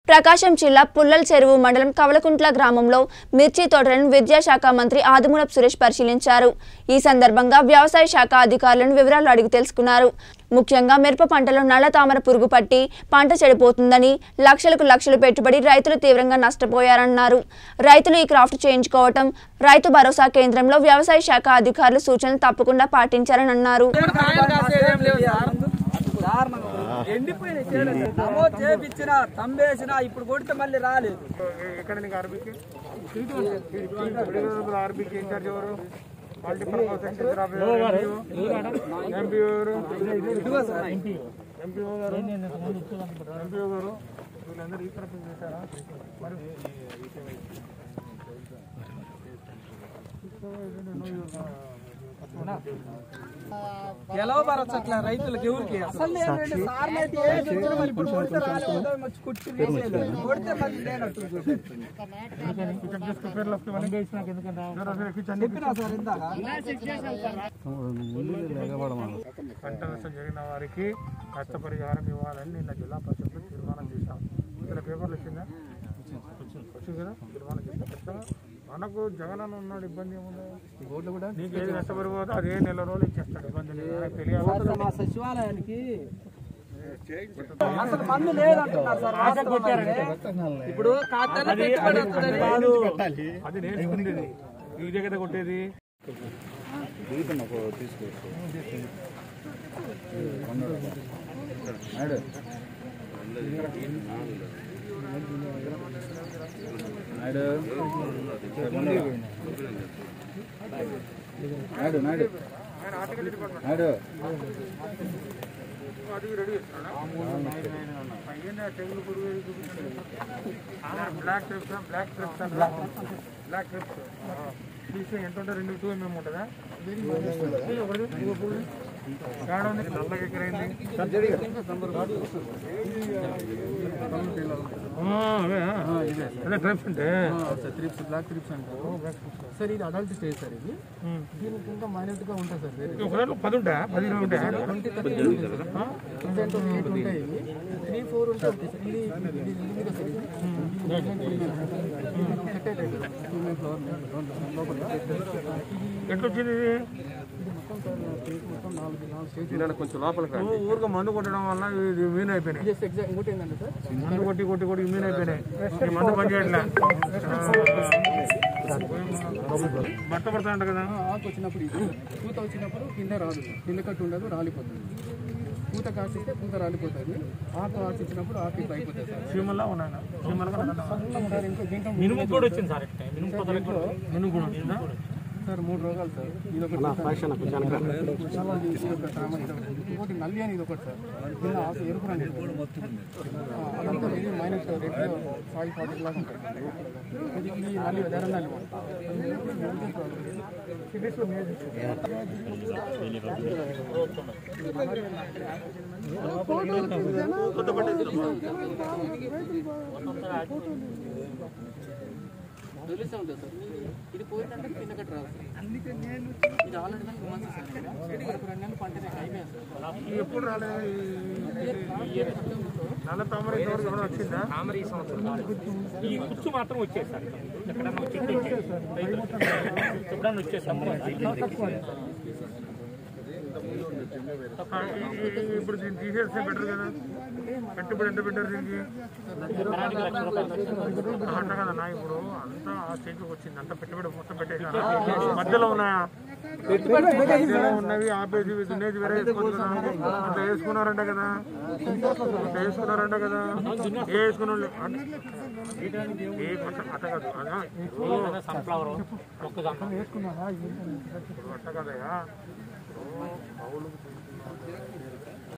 ప్రకాశం జిల్లా పుల్లల చెరువు మండలం కవలకుంట్ల గ్రామంలో మిర్చి తోటలను విద్యాశాఖ మంత్రి ఆదిమూలపు సురేష్ పరిశీలించారు ఈ సందర్భంగా వ్యవసాయ శాఖ అధికారులను వివరాలు అడిగి తెలుసుకున్నారు ముఖ్యంగా మిరప పంటలో నల్ల తామర పురుగు పట్టి పంట చెడిపోతుందని లక్షలకు లక్షలు పెట్టుబడి రైతులు తీవ్రంగా నష్టపోయారన్నారు రైతులు ఈ క్రాఫ్ట్ చేయించుకోవటం రైతు భరోసా కేంద్రంలో వ్యవసాయ శాఖ అధికారులు సూచనలు తప్పకుండా పాటించారని అన్నారు ఎండిపోయిన చేయలేదు నమోదు చేపించిన తంబేసిన ఇప్పుడు కొడితే మళ్ళీ రాలేదు ఎక్కడ నీకు ఆర్బీకి ఆర్బీకి ఇన్ఛార్జ్ ఎవరు మల్టీపర్పస్ సెంటర్ ఆఫ్ ఎంపీ ఎవరు ఎంపీఓ గారు ఎంపీఓ గారు వీళ్ళందరూ ఈ తరఫు చేశారా మరి ఎలా పరచట్ల రైతులకి ఎవరికి అసలు ఏంటంటే సార్లు అయితే ఏం చెప్తున్నా మరి ఇప్పుడు కొడితే రాలేదు వచ్చి కుట్టి వేసేయలేదు. కొడితే మళ్ళీ లేనట్టు చూపిస్తుంది. చెప్పినా సార్ ఇందాక పంట నష్టం జరిగిన వారికి నష్టపరిహారం ఇవ్వాలని నిన్న జిల్లా పరిషత్లో తీర్మానం చేశాం ఇక్కడ పేపర్లు వచ్చిందా వచ్చింది కదా తీర్మానం చేశాం ఖచ్చితంగా మనకు జగన్ అన్న ఉన్నాడు ఇబ్బంది ఏముంది కూడా నీకు ఏది నష్టపరిపోతే అదే నెల రోజులు ఇచ్చేస్తాడు ఇబ్బంది లేదు ఆయనకు తెలియాలి మా సచివాలయానికి అసలు మందు లేదంటున్నారు సార్ వాస్తవానికి. ఇప్పుడు ఖాతాలో పెట్టుబడి వస్తుందని అది నేర్చుకునేది ఈ దగ్గర కొట్టేది అది రెడీ పైన తెగులు పురుగు ఏది చూపించండి. Black thrips black thrips black thrips తీసి ఎంత ఉంటుంది రెండు టూ ఎంఎం ఉంటుందా కాడ ఉంది నల్లగా ఎక్కడైంది ఆ, అవే, ఆ. అదే ట్రిప్స్ అంటే త్రిప్స్ బ్లాక్ త్రిప్స్ అంటారు సార్ ఇది అడల్ట్ స్టేజ్ సార్ ఇది ఉమ్. దీనికి ఇంకా మైనట్ గా ఉంటుంది సార్ వేరే ఒక దాంట్లో పది ఉంటాయా పది ఇరవై ఉంటాయా ట్వంటీ థర్టీ ఎయిట్ ఉంటాయి ఇవి త్రీ ఫోర్ ఉంటే ఓకే సార్ ఇది ఇది ఇది ఉంది కదా సార్ ఇది సెట్ అవుతాయి కదా ఫీమేల్ ఫ్లవర్ లోపల ఎట్లా వచ్చింది ఇది ఇది మొత్తం సార్ కేక్ మొత్తం నాలుగు నాలుగు స్టేజ్ కొంచెం లోపలికి ఊరుగా మందు కొట్టడం వల్ల ఇది మీన్ అయిపోయినాయి జస్ట్ ఎగ్జాక్ట్ ఇంకోటి ఏంటంటే సార్ మందు కొట్టి కొట్టి కొట్టి మీన్ అయిపోయినాయి ఈ మందు పని చేయట్లే బట్ట పడతా అంట కదా ఆకు వచ్చినప్పుడు ఇది పూత వచ్చినప్పుడు కింద రాదు కింద కట్టు ఉండదు రాలిపోతుంది పూత కాసిస్తే పూత రాలిపోతుంది ఆకు ఆశించినప్పుడు ఆకు ఇట్లా అయిపోతుంది సార్ చీమల్లా ఉన్నాయి చీమల సార్ ఇంకో దీంట్లో మినుము కూడా వచ్చింది సార్ మినుము మినుము కూడా వచ్చిందా సార్ మూడు రోగాలు సార్ ఇది ఒకటి ఇంకోటి నల్లి అని ఇది ఒకటి సార్ కింద ఆకు ఎరుపు రంగు ఉంటుంది. ఆ, అదంతా ఇది మైనస్ రేట్ ఫైవ్ ఫార్టీ లాగా ఉంటుంది ఇది ఈ నల్లి ఎర్ర నల్లి తెలుస్తూ ఉంటుంది సార్ ఇది పోయిందంటే కింద కట్ట రాదు సార్ ఇది ఆల్రెడీ దానికి మంచి సార్ మనకు రెండు నెలలు పంట అయిపోయింది సార్ ఇది ఎప్పుడు రాలేదు నల్ల తామర ఇంతవరకు ఎవరైనా వచ్చిందా ఈ కుచ్చు మాత్రం వచ్చేసారు ఎక్కడన్నా వచ్చి ఎప్పుడన్నా వచ్చేసాము ఆ, ఈ- ఈ- ఇప్పుడు దీన్ని తీసేస్తే బెటర్ కదా పెట్టుబడి ఎంత పెట్టారు దీనికి అంట కదా నా ఇప్పుడు అంతా ఆ స్టేజ్కి వచ్చింది అంతా పెట్టుబడి మొత్తం పెట్టేసాను మధ్యలో ఉన్న మధ్యలో ఉన్నవి ఆపేసి దున్నేసి వేరే వేసుకోవచ్చు కదా అంత వేసుకున్నారంట కదా అంత వేసుకున్నారంట కదా ఏ వేసుకున్న వాళ్ళు అంటే- ఏ కొంచెం అట్ట కాదు అదా ఇప్పుడు సన్ఫ్లవర్ మొక్కజొన్న ఇప్పుడు అట్ట కదయా ఇప్పుడు కౌలుకు